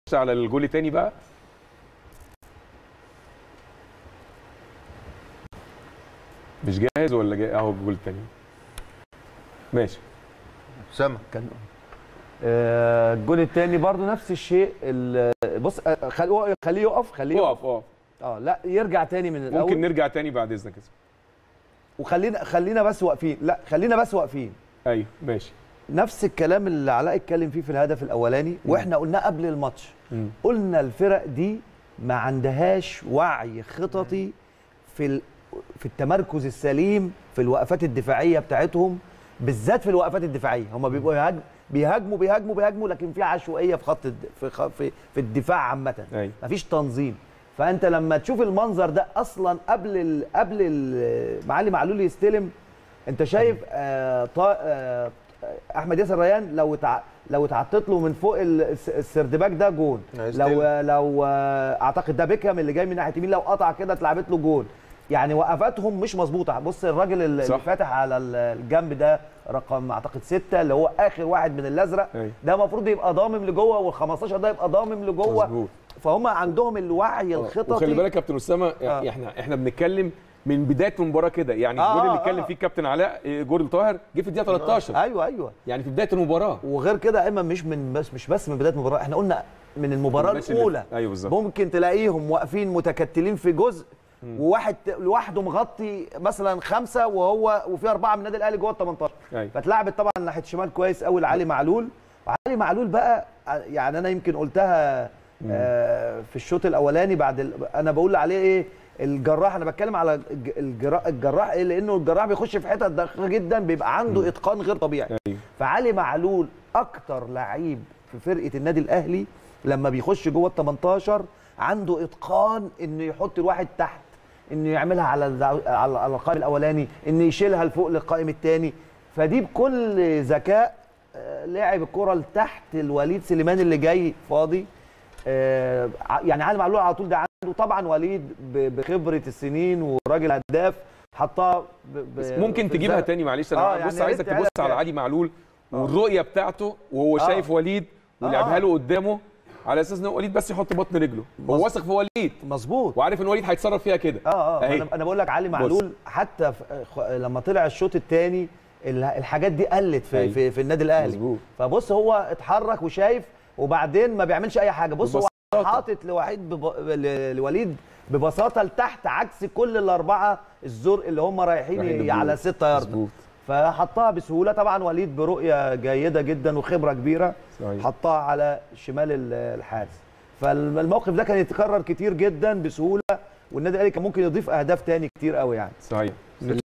على الجول الثاني بقى مش جاهز ولا جاهز اهو الجول الثاني ماشي اسامه كان آه، الجول الثاني برضو نفس الشيء ال- بص آه، خل- خليه يقف خليه يقف اقف اقف اه لا يرجع تاني من الاول ممكن نرجع تاني بعد اذنك يا اسامة. وخلينا خلينا بس واقفين لا خلينا بس واقفين ايوه ماشي نفس الكلام اللي علاء اتكلم فيه في الهدف الاولاني واحنا قلناه قبل الماتش مم. قلنا الفرق دي ما عندهاش وعي خططي في ال... في التمركز السليم في الوقفات الدفاعيه بتاعتهم بالذات في الوقفات الدفاعيه هم بيبقوا يهاجموا بيهاجموا بيهاجموا بيهاجموا لكن في عشوائيه في خط الد... في خ... في, في الدفاع عامه أيوة. مفيش تنظيم فانت لما تشوف المنظر ده اصلا قبل ال... قبل ال... معلم معلول يستلم انت شايف آه طا... آه احمد ياسر ريان لو تع... لو اتعطت له من فوق ال- الس- السردباك ده جون هيستلم. لو لو آه، اعتقد ده بيكهام اللي جاي من ناحيه يمين لو قطع كده اتلعبت له جون يعني وقفاتهم مش مظبوطه بص الراجل اللي صح. اللي فاتح على ال- الجنب ده رقم اعتقد ستة اللي هو اخر واحد من الازرق أيوة. ده المفروض يبقى ضامم لجوه وال15 ده يبقى ضامم لجوه مظبوط. فهم عندهم الوعي الخططي وخلي بالك يا كابتن اسامه آه. احنا احنا بنتكلم من بدايه المباراه كده يعني آه، الجول اللي آه، اتكلم آه. فيه الكابتن علاء إيه، جول طاهر جه في الدقيقه 13 ايوه ايوه يعني في بدايه المباراه وغير كده يا ايمن مش من بس مش بس من بدايه المباراه احنا قلنا من المباراه الماتش اللي- الاولى ايوه بالظبط ممكن تلاقيهم واقفين متكتلين في جزء وواحد ت- لوحده مغطي مثلا خمسه وهو وفي اربعه من النادي الاهلي جوه ال 18 أيوة. فاتلعبت طبعا ناحيه الشمال كويس قوي لعلي معلول وعلي معلول بقى ع- يعني انا يمكن قلتها آه في الشوط الاولاني بعد ال... انا بقول عليه ايه الجراح انا بتكلم على الج- الجراح الجراح ايه لانه الجراح بيخش في حتت دقيقه جدا بيبقى عنده اتقان غير طبيعي ايوه فعلي معلول اكتر لعيب في فرقه النادي الاهلي لما بيخش جوه ال 18 عنده اتقان انه يحط الواحد تحت انه يعملها على الزع- على على القائم الاولاني انه يشيلها لفوق للقائم الثاني فدي بكل ذكاء آه، لعب الكره لتحت الوليد سليمان اللي جاي فاضي آه، ع- يعني علي معلول على طول ده عنده طبعا وليد ب- بخبره السنين وراجل هداف حطها ب- ب- بس ممكن في تجيبها الزمن. تاني معلش آه، انا يعني بص يا عايزك ريت تبص تعالى- على علي معلول والرؤيه بتاعته وهو آه. شايف وليد ولعبها آه. له قدامه على اساس ان هو وليد بس يحط بطن رجله هو مظ- واثق في وليد مظبوط وعارف ان وليد هيتصرف فيها كده اه اه أهي. انا انا بقول لك علي معلول حتى في خ- لما طلع الشوط الثاني الحاجات دي قلت في أيوة. في, في النادي الاهلي مظبوط. فبص هو اتحرك وشايف وبعدين ما بيعملش اي حاجه بص هو ببساطة. حاطط لوحيد بب... ل- لوليد ببساطه لتحت عكس كل الاربعه الزرق اللي هم رايحين رايحين ي- للجول. على 6 يارد مظبوط فحطها بسهوله طبعا وليد برؤيه جيده جدا وخبره كبيره صحيح. حطها على شمال ال- الحارس فالموقف ده كان يتكرر كتير جدا بسهوله والنادي الاهلي كان ممكن يضيف اهداف تاني كتير قوي يعني صحيح